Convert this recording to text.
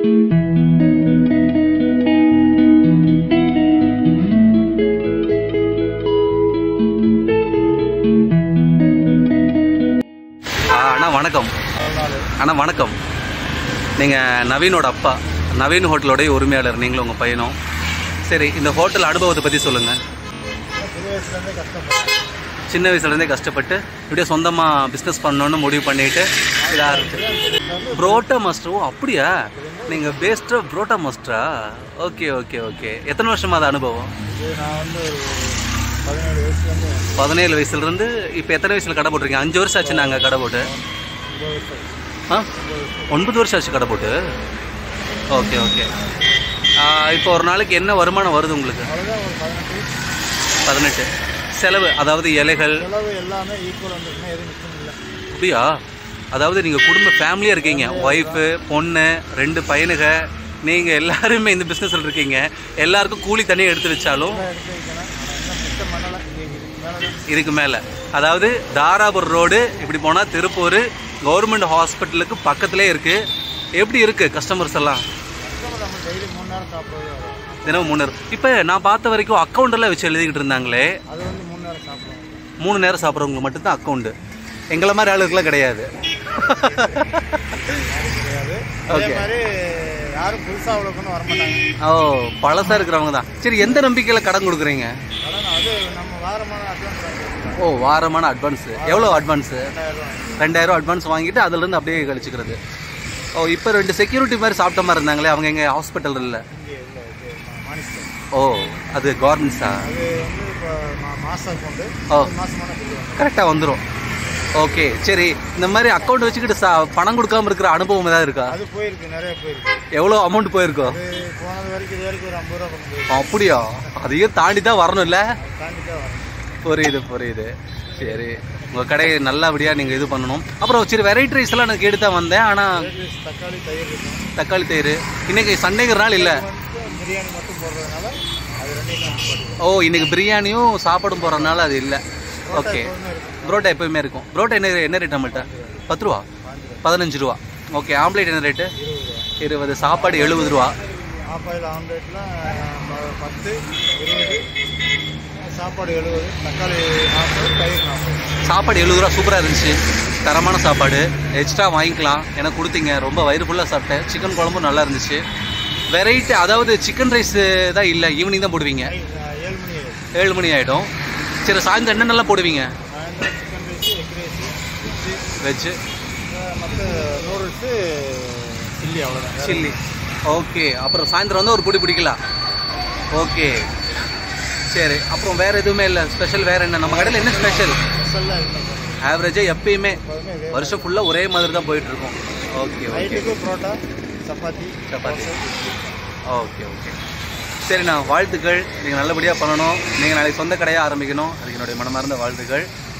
ஆ, அண்ணா வணக்கம் அண்ணா வணக்கம் நீங்கள் நவீனோட அப்பா நவீன் ஹோட்டலோடைய உரிமையாளர் நீங்களும் உங்கள் பையனும் சரி இந்த ஹோட்டல் அனுபவத்தை பற்றி சொல்லுங்கள் சிறு வயசுலேருந்தே கஷ்டப்பட்டேன் சின்ன வயசுலேருந்தே கஷ்டப்பட்டு இப்படியே சொந்தமாக பிஸ்னஸ் பண்ணணும்னு முடிவு பண்ணிட்டு இதாக இருக்கு புரோட்டா மாஸ்டர் ஓ அப்படியா நீங்கள் பேஸ்டாக புரோட்டா மாஸ்டரா ஓகே ஓகே ஓகே எத்தனை வருஷமா அது அனுபவம் இது நான் வந்து ஒரு பதினேழு வயசுலேருந்து பதினேழு வயசுலேருந்து இப்போ எத்தனை வயசில் கடை போட்டிருக்கீங்க அஞ்சு வருஷம் ஆச்சு நாங்கள் கடை போட்டு ஒம்பது வயசு ஆ ஒன்பது வருஷம் ஆச்சு கடை போட்டு ஓகே ஓகே இப்போ ஒரு நாளைக்கு என்ன வருமானம் வருது உங்களுக்கு அவ்வளோதான் ஒரு பதினெட்டு பதினெட்டு செலவு அதாவது இலைகள் செலவு எல்லாமே ஈக்குவல் வந்துருக்குன்னா எதுவும் மிச்சம் இல்லை அப்படியா அதாவது நீங்கள் குடும்ப ஃபேமிலியாக இருக்கீங்க ஒய்ஃபு பொண்ணு ரெண்டு பையனுக நீங்கள் எல்லாருமே இந்த பிஸ்னஸில் இருக்கீங்க எல்லாருக்கும் கூலி தனியாக எடுத்து வச்சாலும் எல்லாம் எடுத்து வைக்கணும் ஆனால் இன்னும் மிச்சம் பண்ணலை மேலே தான் இதுக்கு மேலே அதாவது தாராபுர் ரோடு இப்படி போனால் திருப்பூர் கவர்மெண்ட் ஹாஸ்பிட்டலுக்கு பக்கத்திலே இருக்குது எப்படி இருக்குது கஸ்டமர்ஸ் எல்லாம் கஷ்டமாக நம்ம டெய்லி மூணு நேரம் சாப்பிட்றது வரும் தினமும் மூணு நேரம் இப்போ நான் பார்த்த வரைக்கும் அக்கௌண்ட் எல்லாம் வச்சு எழுதிக்கிட்டு இருந்தாங்களே அது வந்து மூணு நேரம் சாப்பிடுவோம் மூணு நேரம் சாப்பிட்றவங்களுக்கு மட்டும்தான் அக்கௌண்ட்டு எங்களை மாதிரி ஆளுக்கெல்லாம் கிடையாது கிடையாது அதே Okay. மாதிரி யாரும் புதுசாக அவ்வளோக்குன்னு வரமாட்டாங்க ஓ பழசாக இருக்கிறவங்க தான் சரி எந்த நம்பிக்கையில் கடன் கொடுக்குறீங்க கடன் அது நம்ம வாரமான அட்வான்ஸ் வாங்கிக்கலாம் ஓ வாரமான அட்வான்ஸு எவ்வளோ அட்வான்ஸு ரெண்டாயிரம் ரூபா ரெண்டாயிரம் அட்வான்ஸ் வாங்கிட்டு அதுலேருந்து அப்படியே கழிச்சுக்கிறது ஓ இப்போ ரெண்டு செக்யூரிட்டி மாதிரி சாப்பிட்ட மாதிரி இருந்தாங்களே அவங்க எங்கள் ஹாஸ்பிட்டல் இல்லை இங்கே இல்லை இது மானிஸ்டர் ஓ அது கவர்மெண்ட்ஸா அது வந்து இப்போ மா மாதம் அக்கௌண்ட்டு ஓ. மாதமான பில்லு வரும் கரெக்டாக வந்துடும் ஓகே சரி இந்த மாதிரி அக்கௌண்ட் வச்சுக்கிட்டு சா பணம் கொடுக்காம இருக்கிற அனுபவம் ஏதாவது இருக்கா அது போயிருக்கு நிறைய போயிருக்கு எவ்வளோ அமௌண்ட் போயிருக்கோ அது போனது வரைக்கும் இது வரைக்கும் ஒரு ஐம்பது ரூபா கொண்டு போயிருக்கு அப்படியா அதையும் தாண்டி தான் வரணும் இல்லை தாண்டி தான் வரும் புரியுது புரியுது சரி உங்கள் கடையை நல்லபடியாக நீங்கள் இது பண்ணணும் அப்புறம் சரி வெரைட்டி ரைஸ்லாம் நான் கேட்டு தான் வந்தேன் ஆனால் Fried rice, தக்காளி தயிர் இருக்கும் தக்காளி தயிர் இன்னைக்கு சண்டேங்கிறனால இல்லை வந்து பிரியாணி மட்டும் போடுறதுனால அது ரெண்டையும் தான் போட்டுக்கலாம் ஓ இன்னைக்கு பிரியாணியும் சாப்பாடும் போகிறதுனால அது இல்லை ஓகே எப்பவுமே இருக்கும் புரோட்டா எப்பவுமே இருக்கும் புரோட்டா என்ன என்ன ரேட் நம்மள்ட்ட பத்து ரூபா பதினஞ்சு ரூபா ஓகே ஆம்லேட் என்ன ரேட்டு இருபது ரூபா இருபது சாப்பாடு எழுபது ரூபா ஆஃப் ஆயில் ஆம்லேட்லாம் ப- பத்து இருபது சாப்பாடு எழுபது தக்காளி நாற்பது தயிர் நாற்பது சாப்பாடு எழுபது ரூபா சூப்பராக இருந்துச்சு தரமான சாப்பாடு எக்ஸ்ட்ரா வாங்கிக்கலாம் எனக்கு கொடுத்தீங்க ரொம்ப வயிறு ஃபுல்லாக சாப்பிட்டேன் சிக்கன் குழம்பும் நல்லா இருந்துச்சு வெரைட்டி அதாவது சிக்கன் ரைஸ் தான் இல்லை ஈவினிங் தான் போடுவீங்க நை- ஏழு மணி ஆயிடும் ஏழு மணி ஆகிடும் சரி சாயந்தரம் என்னென்னலாம் போடுவீங்க சாயந்தரம் chicken rice egg rice veg veg மற்ற நூடுல்ஸு சில்லி அவ்வளோதான் சில்லி ஓகே அப்புறம் சாயந்தரம் வந்து ஒரு பிடி பிடிக்கலாம் ஓகே சரி அப்புறம் வேறு எதுவுமே இல்லை ஸ்பெஷல் வேறு என்ன நம்ம கடையில் என்ன ஸ்பெஷல் ஸ்பெஷலாக இல்லை ஆவரேஜாக எப்பயுமே எப்போதுமே இதே வருஷம் ஃபுல்லாக ஒரே மாதிரி தான் போயிட்டுருக்கோம் ஓகே ஓகே நைட்டுக்கு புரோட்டா சப்பாத்தி சப்பாத்தி. தோசை. ஓகே ஓகே சரிண்ணா வாழ்த்துக்கள் நீங்கள் நல்லபடியாக பண்ணணும் நீங்கள் நாளைக்கு சொந்த கடையாக ஆரம்பிக்கணும் அதுக்கு என்னுடைய மனமார்ந்த வாழ்த்துக்கள்